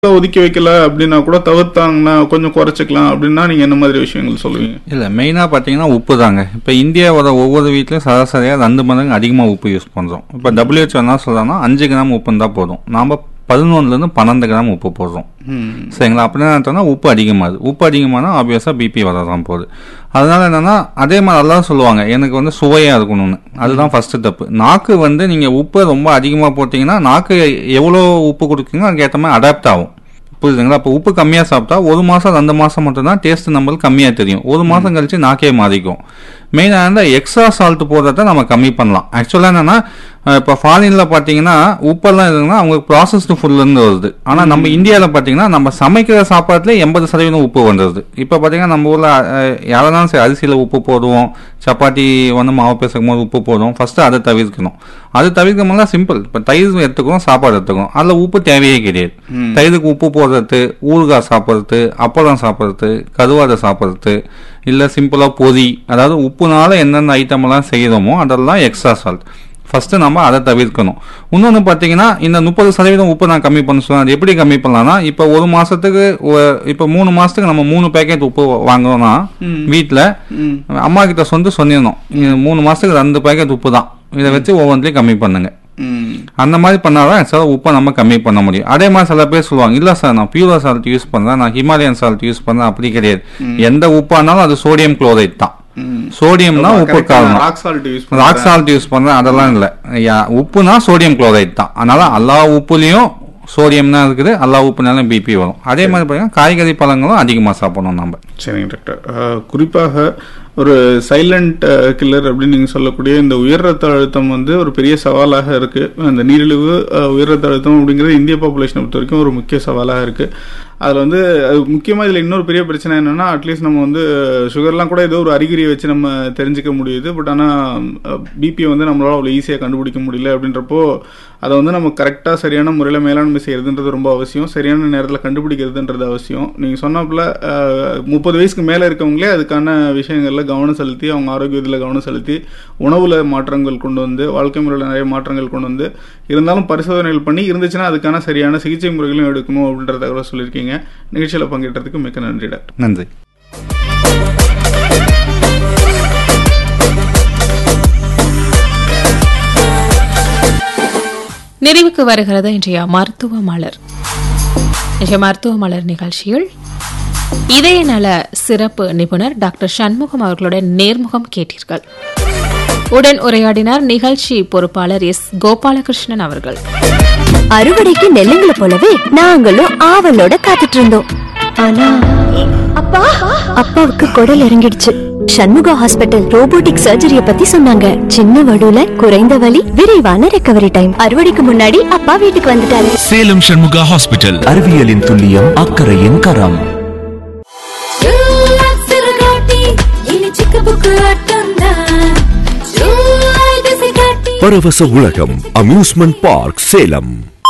ஒதுக்கி வைக்கல அப்படின்னா கூட தவிர்த்தாங்கன்னா கொஞ்சம் குறைச்சிக்கலாம் அப்படின்னா நீங்க என்ன மாதிரி விஷயங்கள் சொல்லுவீங்க இல்லை மெயினாக பார்த்தீங்கன்னா உப்பு தாங்க இப்போ இந்தியாவோட ஒவ்வொரு வீட்லையும் சராசரியாக ரெண்டு மடங்கு அதிகமாக உப்பு யூஸ் பண்ணுறோம் இப்போ டபிள்யூஹெச் என்ன சொல்கிறாங்கன்னா அஞ்சு கிராம் உப்பு இருந்தால் போதும் நாம் பதினொன்றுலேருந்து பன்னெண்டு கிராம் உப்பு போடுறோம் ம். சரிங்களா அப்படின்னா என்னன்னா உப்பு அதிகமாகுது உப்பு அதிகமானா ஆப்வியஸாக பிபி வரதான் போகுது அதனால என்னன்னா அதே மாதிரி எல்லாம் சொல்லுவாங்க எனக்கு வந்து சுவையாக இருக்கணும்னு அதுதான் ஃபர்ஸ்ட் தப்பு நாக்கு வந்து நீங்கள் உப்பு ரொம்ப அதிகமாக போட்டிங்கன்னா நாக்கு எவ்வளோ உப்பு கொடுக்குங்க அதுக்கேற்ற மாதிரி அடாப்ட் ஆகும் புரியுதுங்களா அப்போ உப்பு கம்மியாக சாப்பிட்டா ஒரு மாதம் ரெண்டு மாதம் மட்டும்தான் டேஸ்ட் நம்மளுக்கு கம்மியாக தெரியும் ஒரு மாதம் கழிச்சு நாக்கே மாறிக்கும் மெயினாக இருந்தால் எக்ஸ்ட்ரா சால்ட் போடுறத நம்ம கம்மி பண்ணலாம் ஆக்சுவலாக என்னன்னா அஹ் இப்போ ஃபாரினில் பார்த்தீங்கன்னா உப்பெல்லாம் இருக்குன்னா அவங்களுக்கு ப்ராசஸ்டு ஃபுல்லேருந்து வருது ஆனால் நம்ம இந்தியாவில் பார்த்தீங்கன்னா நம்ம சமைக்கிற சாப்பாட்டுல எண்பது சதவீதம் உப்பு வந்துடுது இப்போ பார்த்தீங்கன்னா நம்ம ஊரில் யாரெல்லாம் சரி அரிசியில் உப்பு போடுவோம் சப்பாத்தி வந்து மாவு பேசும் போது உப்பு போடுவோம் ஃபஸ்ட்டு அதை தவிர்க்கணும் அது தவிர்க்கமெல்லாம் சிம்பிள் இப்போ தயிர் எடுத்துக்கிறோம் சாப்பாடு எடுத்துக்கிறோம் அதில் உப்பு தேவையே கிடையாது தயிருக்கு உப்பு போடுறது ஊறுகாய் சாப்பிட்றது அப்பளம் சாப்பிட்றது கருவாடை சாப்பிட்றது இல்லை சிம்பிளாக பொதி அதாவது உப்புனால என்னென்ன ஐட்டமெல்லாம் செய்கிறோமோ அதெல்லாம் எக்ஸ்ட்ரா சால்ட் ஃபர்ஸ்ட் நம்ம அதை தவிர்க்கணும் இன்னொன்று பார்த்தீங்கன்னா இந்த முப்பது சதவீதம் உப்பு நான் கம்மி பண்ண சொன்னேன் அது எப்படி கம்மி பண்ணலாம்னா இப்போ ஒரு மாசத்துக்கு ஒ- இப்போ மூணு மாசத்துக்கு நம்ம மூணு பேக்கெட் உப்பு வாங்குறோம்னா வீட்டில் ம். அம்மா கிட்ட சொந்து சொல்லிடணும் இது மூணு மாசத்துக்கு ரெண்டு பேக்கெட் உப்பு தான் இதை வச்சு ஒவ்வொன்றிலையும் கம்மி பண்ணுங்க ம். அந்த மாதிரி பண்ணாதான் சார் உப்பை நம்ம கம்மி பண்ண முடியும் அதே மாதிரி சில பேர் சொல்லுவாங்க இல்ல சார் நான் பியூரா சால்ட் யூஸ் பண்றேன் நான் ஹிமாலயன் சால்ட் யூஸ் பண்றேன் அப்படி கிடையாது எந்த உப்பானாலும் அது சோடியம் குளோரைட் தான் ம். சோடியம்னா உப்பு correct ஆ காரணம் rock salt use rock salt use பண்றேன் அதெல்லாம் இல்ல ஐயா, உப்புனா சோடியம் குளோரைட் தான் அதனால எல்லா உப்புலயும் சோடியம் தான் இருக்குது எல்லா உப்புனாலும் பிபி வரும் அதே மாதிரி பார்த்தீங்கன்னா காய்கறி பழங்களும் அதிகமாக சாப்பிடணும் நம்ம சரிங்க டாக்டர் அஹ், குறிப்பாக ஒரு சைலண்ட் கில்லர் அப்படின்னு நீங்க சொல்லக்கூடிய இந்த உயர் ரத்த அழுத்தம் வந்து ஒரு பெரிய சவாலாக இருக்கு அந்த நீரிழிவு அஹ், உயர் ரத்த அழுத்தம் அப்படிங்கிறது இந்திய பாப்புலேஷனை பொறுத்த வரைக்கும் ஒரு முக்கிய சவாலாக இருக்கு அதுல வந்து அது முக்கியமா இதுல இன்னொரு பெரிய பிரச்சனை என்னன்னா அட்லீஸ்ட் நம்ம வந்து சுகர்லாம் கூட ஏதோ ஒரு அறிகுறியை வச்சு நம்ம தெரிஞ்சுக்க முடியுது பட் ஆனா பிபி வந்து நம்மளால அவ்வளவு ஈஸியா கண்டுபிடிக்க முடியல அப்படின்றப்போ அதை வந்து நம்ம கரெக்டாக சரியான முறையில் மேலாண்மை செய்யறதுன்றது ரொம்ப அவசியம் சரியான நேரத்தில் கண்டுபிடிக்கிறதுன்றது அவசியம் நீங்கள் சொன்னாப்புல முப்பது வயசுக்கு மேலே இருக்கவங்களே அதுக்கான விஷயங்களில் கவனம் செலுத்தி அவங்க ஆரோக்கியத்தில் கவனம் செலுத்தி உணவில் மாற்றங்கள் கொண்டு வந்து வாழ்க்கை முறையில் நிறைய மாற்றங்கள் கொண்டு வந்து இருந்தாலும் பரிசோதனைகள் பண்ணி இருந்துச்சுன்னா அதுக்கான சரியான சிகிச்சை முறைகளும் எடுக்கணும் அப்படின்ற தகவலை சொல்லியிருக்கீங்க நிகழ்ச்சியில் பங்கேற்றதுக்கு மிக்க நன்றி டாக்டர் நன்றி நிறைவுக்கு வருகிறது இன்றைய மருத்துவ மலர் இன்றைய மருத்துவ மலர் நிகழ்ச்சியில் இதய நல சிறப்பு நிபுணர் டாக்டர் சண்முகம் அவர்களுடன் நேர்முகம் கேட்டீர்கள் உடன் உரையாடினார் நிகழ்ச்சி பொறுப்பாளர் எஸ் கோபாலகிருஷ்ணன் அவர்கள் அறுவடைக்கு நெல்லுங்களை போலவே நாங்களும் ஆவலோட காத்துட்டு இருந்தோம் ஆனா அப்பா அப்பாவுக்கு குடல் இறங்கிடுச்சு சண்முகா ஹாஸ்பிட்டல் ரோபோட்டிக் சர்ஜரிய பத்தி சொன்னாங்க சின்ன வடுல குறைந்த வலி விரைவான ரெக்கவரி டைம் அறுவடைக்கு முன்னாடி அப்பா வீட்டுக்கு வந்துட்டாரு சேலம் சண்முகா ஹாஸ்பிட்டல் அறிவியலின் துல்லியம் அக்கறையின் கரம் பரவச உலகம் அம்யூஸ்மெண்ட் பார்க் சேலம்